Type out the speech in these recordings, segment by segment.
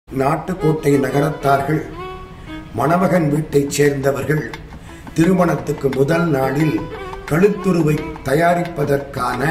நாட்டுக்கோட்டை நகரத்தார்கள் மணமகன் வீட்டைச் சேர்ந்தவர்கள் திருமணத்துக்கு முதல் நாளில் கழுத்துருவை தயாரிப்பதற்கான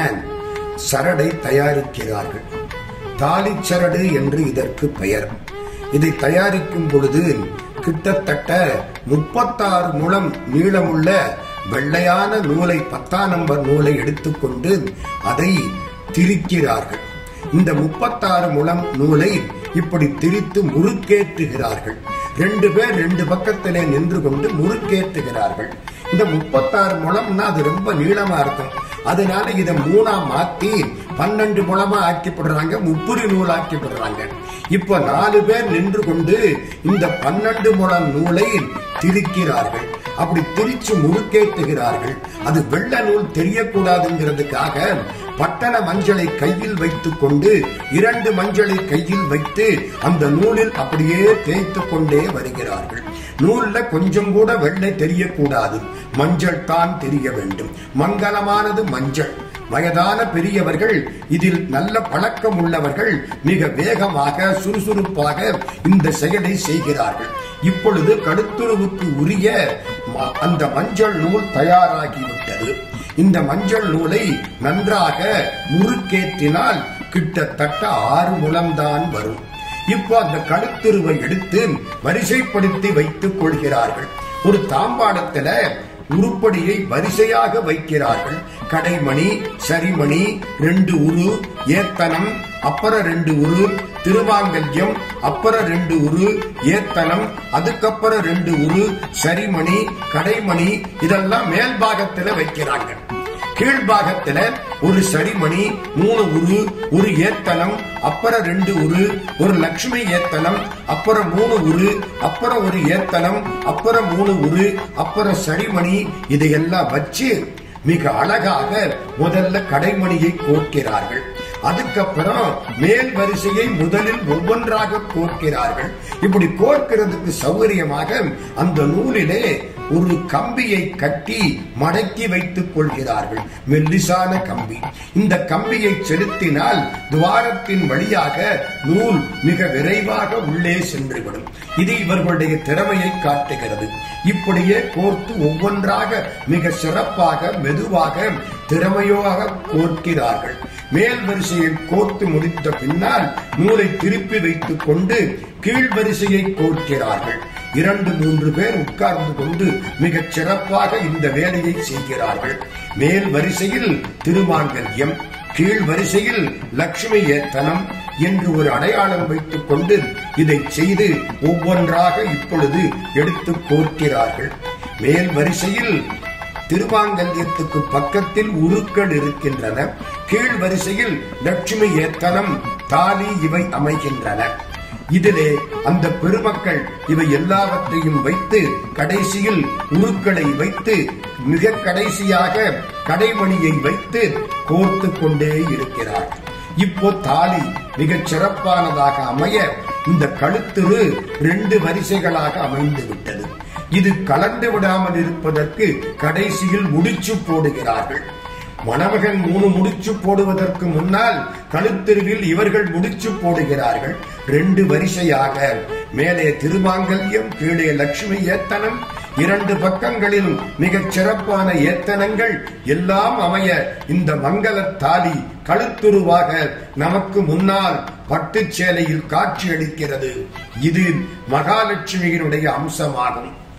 சரடை தயாரிக்கிறார்கள் தாலிச் சரடு என்று இதற்கு பெயர் இதை தயாரிக்கும் பொழுது கிட்டத்தட்ட முப்பத்தாறு முழம் நீளமுள்ள வெள்ளையான நூலை பத்தாம் நம்பர் நூலை எடுத்துக்கொண்டு அதை திரிக்கிறார்கள் இந்த முப்பத்தாறு முழம் நூலை இப்படி திரித்து முறுக்கேற்றுகிறார்கள் ரெண்டு பேர் ரெண்டு பக்கத்திலே நின்று கொண்டு முறுக்கேற்றுகிறார்கள் இந்த முப்பத்தாறு முழம்னா அது ரொம்ப நீளமா இருக்கும் அதனால இதை மூணா மாத்தி பன்னெண்டு முழமா ஆக்கிப்படுறாங்க முப்புரி நூல் ஆக்கிப்படுறாங்க இப்ப நாலு பேர் நின்று கொண்டு இந்த பன்னெண்டு முழம் நூலை திரிக்கிறார்கள் அப்படி திரிச்சு முறுக்கேற்றுகிறார்கள் அது வெள்ள நூல் தெரியக்கூடாதுங்கிறதுக்காக பட்டண மஞ்சளை கையில் வைத்துக் கொண்டு இரண்டு மஞ்சளை கையில் வைத்து அந்த நூலில் அப்படியே தேய்த்து கொண்டே வருகிறார்கள் நூல்ல கொஞ்சம் கூட வெள்ளை தெரியக்கூடாது மஞ்சள் தான் தெரிய வேண்டும் மங்களமானது மஞ்சள் வயதான பெரியவர்கள் இதில் நல்ல பழக்கம் உள்ளவர்கள் மிக வேகமாக சுறுசுறுப்பாக இந்த செயலை செய்கிறார்கள் இப்பொழுது கடுத்துருவுக்கு உரிய ம- அந்த மஞ்சள் நூல் தயாராகிவிட்டது இந்த மஞ்சள் நூலை நன்றாக முறுக்கேற்றினால் கிட்டத்தட்ட ஆறு முழம்தான் வரும் இப்போ அந்த கழுத்துருவை எடுத்து வரிசைப்படுத்தி வைத்துக் கொள்கிறார்கள் ஒரு தாம்பாடத்துல உருப்படியை வரிசையாக வைக்கிறார்கள் கடைமணி சரிமணி ரெண்டு உரு ஏத்தனம் அப்புறம் ரெண்டு உரு திருவாங்கல்யம் அப்புறம் ரெண்டு உரு ஏத்தனம் அதுக்கப்புறம் ரெண்டு உரு சரிமணி கடைமணி இதெல்லாம் மேல் பாகத்துல வைக்கிறாங்க கீழ்பாகத்துல ஒரு சரிமணி மூணு உரு ஒரு ஏத்தனம் அப்புறம் ரெண்டு உரு ஒரு லட்சுமி ஏத்தனம் அப்புறம் மூணு உரு அப்புறம் ஒரு ஏத்தனம் அப்புறம் மூணு உரு அப்புறம் சரிமணி இதையெல்லாம் வச்சு மிக அழகாக முதல்ல கடைமணியை கோர்க்கிறார்கள் அதுக்கப்புறம் மேல் வரிசையை முதலில் ஒவ்வொன்றாக கோர்க்கிறார்கள் இப்படி கோர்க்கிறதுக்கு சௌகரியமாக அந்த நூலிலே ஒரு கம்பியை கட்டி மடக்கி வைத்துக் கொள்கிறார்கள் மெல்லிசான கம்பி இந்த கம்பியை செலுத்தினால் துவாரத்தின் வழியாக நூல் மிக விரைவாக உள்ளே சென்றுவிடும் இது இவர்களுடைய திறமையை காட்டுகிறது இப்படியே கோர்த்து ஒவ்வொன்றாக மிக சிறப்பாக மெதுவாக திறமையாக கோர்க்கிறார்கள் மேல் வரிசையில் கோர்த்து முடித்த பின்னால் நூலை திருப்பி வைத்துக் கொண்டு கீழ் வரிசையை கோர்க்கிறார்கள் இரண்டு மூன்று பேர் உட்கார்ந்து கொண்டு மிகச் சிறப்பாக இந்த வேலையை செய்கிறார்கள் மேல் வரிசையில் திருமாங்கல்யம் கீழ் வரிசையில் லட்சுமி ஏத்தனம் என்று ஒரு அடையாளம் வைத்துக் கொண்டு இதை செய்து ஒவ்வொன்றாக இப்பொழுது எடுத்து கோர்க்கிறார்கள் மேல் வரிசையில் திருமாங்கல்யத்துக்கு பக்கத்தில் உருக்கள் இருக்கின்றன கீழ் வரிசையில் லட்சுமி ஏத்தனம் தாலி இவை அமைகின்றன இதிலே அந்த பெருமக்கள் இவை எல்லாவற்றையும் வைத்து கடைசியில் உருக்களை வைத்து மிக கடைசியாக கடைமணியை வைத்து கோர்த்து கொண்டே இருக்கிறார் இப்போ தாலி மிகச் சிறப்பானதாக அமைய இந்த கழுத்துரு ரெண்டு வரிசைகளாக அமைந்து விட்டது இது கலந்து விடாமல் இருப்பதற்கு கடைசியில் முடிச்சு போடுகிறார்கள் மணமகன் மூணு முடிச்சு போடுவதற்கு முன்னால் கழுத்தெருவில் இவர்கள் முடிச்சு போடுகிறார்கள் ரெண்டு வரிசையாக மேலே திருமாங்கல்யம் கீழே லட்சுமி ஏத்தனம் இரண்டு பக்கங்களிலும் மிகச் சிறப்பான ஏத்தனங்கள் எல்லாம் அமைய இந்த மங்கள தாலி கழுத்துருவாக நமக்கு முன்னால் பட்டுச் சேலையில் காட்சியளிக்கிறது இது மகாலட்சுமியினுடைய அம்சமாகும்